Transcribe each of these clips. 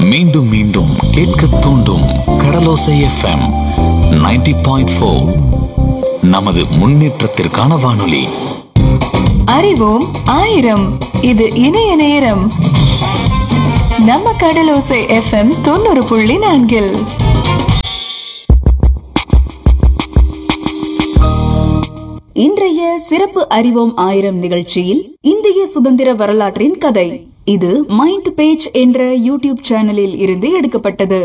மீண்டும் மீண்டும் கேட்க தூண்டும் கடலோசை எஃப்எம் 90.4 பாயிண்ட் நமது முன்னேற்றத்திற்கான வானொலி அறிவோம் ஆயிரம் இது இணைய நேரம் நம்ம கடலோசை எஃப்எம் தொண்ணூறு புள்ளி நான்கில் இன்றைய சிறப்பு அறிவோம் ஆயிரம் நிகழ்ச்சியில் இந்திய சுதந்திர வரலாற்றின் கதை இது மைண்ட் பேஜ் என்ற யூடியூப் சேனலில் இருந்து எடுக்கப்பட்டது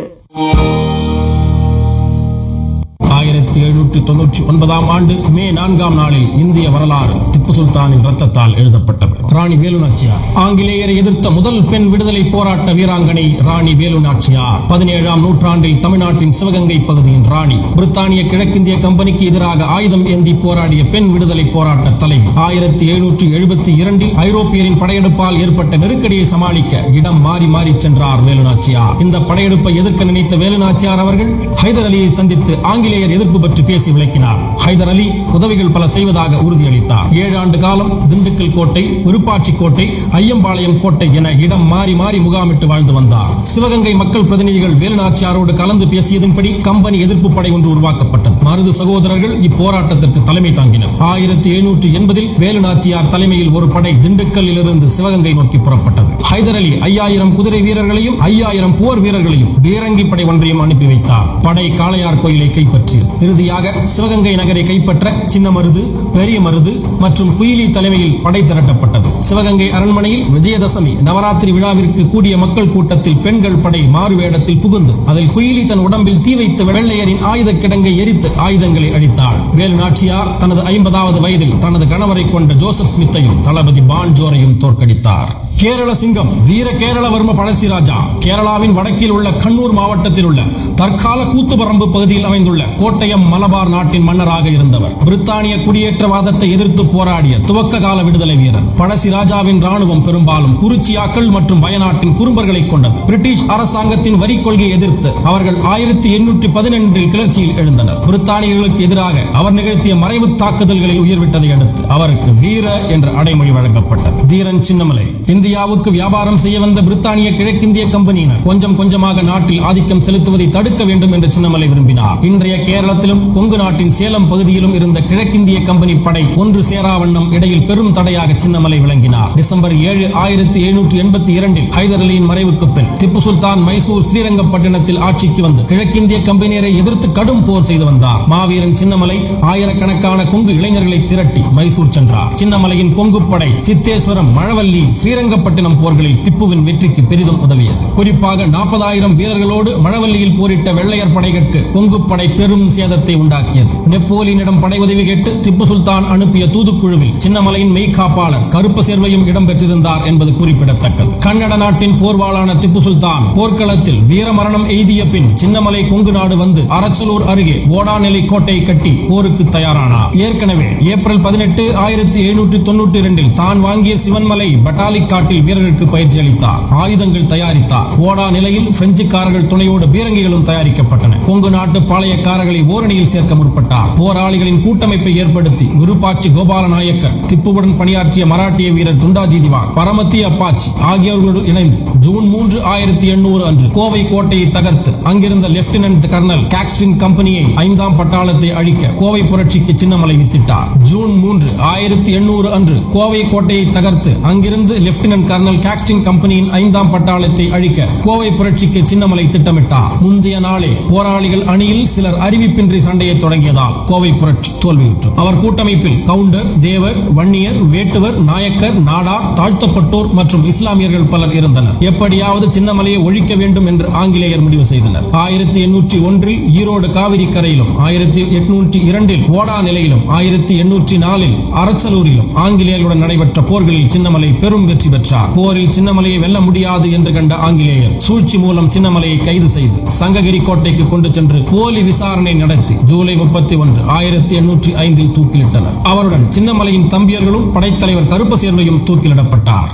ஆயிரத்தி எழுநூற்றி தொன்னூற்றி ஒன்பதாம் ஆண்டு மே நான்காம் நாளில் இந்திய வரலாறு திப்பு சுல்தானின் ரத்தத்தால் எழுதப்பட்டது ராணி வேலு நாச்சியார் ஆங்கிலேயரை எதிர்த்த முதல் பெண் விடுதலை போராட்ட வீராங்கனை ராணி வேலு நாச்சியார் பதினேழாம் நூற்றாண்டில் தமிழ்நாட்டின் சிவகங்கை பகுதியின் ராணி பிரித்தானிய கிழக்கிந்திய கம்பெனிக்கு எதிராக ஆயுதம் ஏந்தி போராடிய பெண் விடுதலை போராட்ட தலைவி ஆயிரத்தி எழுநூற்றி எழுபத்தி இரண்டில் ஐரோப்பியரின் படையெடுப்பால் ஏற்பட்ட நெருக்கடியை சமாளிக்க இடம் மாறி மாறி சென்றார் வேலு நாச்சியார் இந்த படையெடுப்பை எதிர்க்க நினைத்த வேலு நாச்சியார் அவர்கள் ஹைதர் அலியை சந்தித்து ஆங்கிலேயர் எதிர்ப்பு பற்றி பேசி விளக்கினார் ஹைதர் அலி உதவிகள் பல செய்வதாக உறுதியளித்தார் ஏழு ஆண்டு காலம் திண்டுக்கல் கோட்டை விருப்பாட்சி கோட்டை ஐயம்பாளையம் கோட்டை என இடம் மாறி மாறி முகாமிட்டு வாழ்ந்து வந்தார் சிவகங்கை மக்கள் பிரதிநிதிகள் வேலுநாச்சியாரோடு கலந்து பேசியதன்படி கம்பெனி எதிர்ப்பு படை ஒன்று உருவாக்கப்பட்டது மருது சகோதரர்கள் இப்போராட்டத்திற்கு தலைமை தாங்கினர் ஆயிரத்தி எழுநூற்றி எண்பதில் வேலுநாச்சியார் தலைமையில் ஒரு படை திண்டுக்கல்லில் இருந்து சிவகங்கை நோக்கி புறப்பட்டது ஹைதர் அலி ஐயாயிரம் குதிரை வீரர்களையும் ஐயாயிரம் போர் வீரர்களையும் பீரங்கி படை ஒன்றையும் அனுப்பி வைத்தார் படை காளையார் கோயிலை கைப்பற்றியது இறுதியாக சிவகங்கை நகரை கைப்பற்ற சின்ன மருது பெரிய மருது மற்றும் குயிலி தலைமையில் படை திரட்டப்பட்டது சிவகங்கை அரண்மனையில் விஜயதசமி நவராத்திரி விழாவிற்கு கூடிய மக்கள் கூட்டத்தில் பெண்கள் படை மாறு வேடத்தில் புகுந்து அதில் குயிலி தன் உடம்பில் தீ வைத்து வெள்ளையரின் ஆயுத கிடங்கை எரித்து ஆயுதங்களை அழித்தாள் வேலு நாச்சியார் தனது ஐம்பதாவது வயதில் தனது கணவரை கொண்ட ஜோசப் ஸ்மித்தையும் தளபதி பான் ஜோரையும் தோற்கடித்தார் கேரள சிங்கம் வீர கேரளவர்ம பழசிராஜா கேரளாவின் வடக்கில் உள்ள கண்ணூர் மாவட்டத்தில் உள்ள தற்கால கூத்துப்பரம்பு பகுதியில் அமைந்துள்ள கோட்டயம் மலபார் நாட்டின் மன்னராக இருந்தவர் பிரித்தானிய குடியேற்றவாதத்தை எதிர்த்து போராடிய துவக்க கால விடுதலை வீரர் பழசிராஜாவின் ராணுவம் பெரும்பாலும் குறிச்சியாக்கள் மற்றும் வயநாட்டின் குறும்பர்களை கொண்டது பிரிட்டிஷ் அரசாங்கத்தின் வரி கொள்கையை எதிர்த்து அவர்கள் ஆயிரத்தி எண்ணூற்றி பதினெண்டில் கிளர்ச்சியில் எழுந்தனர் பிரித்தானியர்களுக்கு எதிராக அவர் நிகழ்த்திய மறைவு தாக்குதல்களில் உயிர்விட்டதை அடுத்து அவருக்கு வீர என்ற அடைமொழி வழங்கப்பட்டது தீரன் சின்னமலை இந்தியாவுக்கு வியாபாரம் செய்ய வந்த பிரித்தானிய கிழக்கிந்திய கம்பெனியினர் கொஞ்சம் கொஞ்சமாக நாட்டில் ஆதிக்கம் செலுத்துவதை தடுக்க வேண்டும் என்று சின்னமலை விரும்பினார் இன்றைய கேரளத்திலும் கொங்கு நாட்டின் சேலம் பகுதியிலும் இருந்த கிழக்கிந்திய கம்பெனி படை ஒன்று சேராவண்ணம் இடையில் பெரும் தடையாக சின்னமலை விளங்கினார் டிசம்பர் ஏழு ஆயிரத்தி எழுநூற்றி எண்பத்தி இரண்டில் ஹைதர் அலியின் மறைவுக்கு பின் திப்பு சுல்தான் மைசூர் ஸ்ரீரங்கப்பட்டினத்தில் ஆட்சிக்கு வந்து கிழக்கிந்திய கம்பெனியரை எதிர்த்து கடும் போர் செய்து வந்தார் மாவீரன் சின்னமலை ஆயிரக்கணக்கான கொங்கு இளைஞர்களை திரட்டி மைசூர் சென்றார் சின்னமலையின் கொங்கு படை சித்தேஸ்வரம் மழவல்லி ஸ்ரீரங்கப்பட்டினம் போர்களில் திப்புவின் வெற்றிக்கு பெரிதும் உதவியது குறிப்பாக நாற்பதாயிரம் வீரர்களோடு மழவல்லியில் போரிட்ட வெள்ளையர் படைகளுக்கு கொங்கு படை பெரும் சேதத்தை உண்டாக்கியது நெப்போலியனிடம் படை உதவி கேட்டு திப்பு சுல்தான் அனுப்பிய தூதுக்குழுவில் சின்னமலையின் மெய்காப்பாளர் கருப்பு சேர்வையும் இடம்பெற்றிருந்தார் என்பது குறிப்பிடத்தக்கது கன்னட நாட்டின் போர்வாளான திப்பு சுல்தான் போர்க்களத்தில் வீரமரணம் எய்திய பின் சின்னமலை கொங்கு நாடு வந்து அரச்சலூர் அருகே ஓடாநிலை கோட்டை கட்டி போருக்கு தயாரானார் ஏற்கனவே ஏப்ரல் பதினெட்டு ஆயிரத்தி எழுநூற்றி தொண்ணூற்றி இரண்டில் தான் வாங்கிய சிவன்மலை பட்டாலிக் காட்டில் வீரர்களுக்கு பயிற்சி அளித்தார் ஆயுதங்கள் தயாரித்தார் ஓடா நிலையில் பிரெஞ்சுக்காரர்கள் துணையோடு பீரங்கிகளும் தயாரிக்கப்பட்டன கொங்கு நாட்டு பாளையக்காரர்களை ஓரணியில் சேர்க்க முற்பட்டார் போராளிகளின் கூட்டமைப்பை ஏற்படுத்தி விருப்பாட்சி கோபால நாயக்கர் திப்புவுடன் பணியாற்றிய மராட்டிய வீரர் துண்டாஜி திவான் பரமத்தி அப்பாச்சி ஆகியோர்களோடு இணைந்து ஜூன் மூன்று ஆயிரத்தி எண்ணூறு அன்று கோவை கோட்டையை தகர்த்து அங்கிருந்த லெப்டினன்ட் கர்னல் காக்ஸ்டின் கம்பெனியை ஐந்தாம் பட்டாளத்தை அழிக்க கோவை புரட்சிக்கு சின்னமலை வித்திட்டார் ஜூன் மூன்று ஆயிரத்தி எண்ணூறு அன்று கோவை கோட்டையை தகர்த்து அங்கிருந்து லெப்டினன்ட் கர்னல் காக்ஸ்டின் கம்பெனியின் ஐந்தாம் பட்டாளத்தை அழிக்க கோவை புரட்சிக்கு சின்னமலை திட்டமிட்டார் முந்தைய நாளே போராளிகள் அணியில் சிலர் அறிவிப்பின்றி சண்டையை தொடங்கியதால் கோவை புரட்சி தோல்வியுற்று அவர் கூட்டமைப்பில் கவுண்டர் தேவர் வன்னியர் வேட்டுவர் நாயக்கர் நாடார் தாழ்த்தப்பட்டோர் மற்றும் இஸ்லாமியர்கள் பலர் இருந்தனர் எப்படியாவது சின்னமலையை ஒழிக்க வேண்டும் என்று ஆங்கிலேயர் முடிவு செய்தனர் ஆயிரத்தி எண்ணூற்றி ஒன்றில் ஈரோடு காவிரி கரையிலும் ஆயிரத்தி எட்நூற்றி இரண்டில் ஓடா நிலையிலும் ஆயிரத்தி எண்ணூற்றி நாலில் அரச்சலூரிலும் ஆங்கிலேயர்களுடன் நடைபெற்ற போர்களில் சின்னமலை பெரும் வெற்றி பெற்றார் போரில் சின்னமலையை வெல்ல முடியாது என்று கண்ட ஆங்கிலேயர் சூழ்ச்சி மூலம் சின்னமலையை கைது செய்து சங்ககிரி கோட்டைக்கு கொண்டு சென்று போலி விசாரணை நடத்தி ஜூலை முப்பத்தி ஒன்று ஆயிரத்தி எண்ணூற்றி ஐந்தில் தூக்கிலிட்டனர் அவருடன் சின்னமலையின் தம்பியர்களும் படைத்தலைவர் கருப்ப சேர்வையும் தூக்கிலிடப்பட்டார்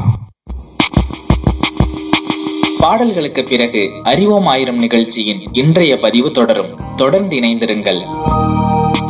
பாடல்களுக்கு பிறகு அறிவோம் ஆயிரம் நிகழ்ச்சியின் இன்றைய பதிவு தொடரும் தொடர்ந்து இணைந்திருங்கள்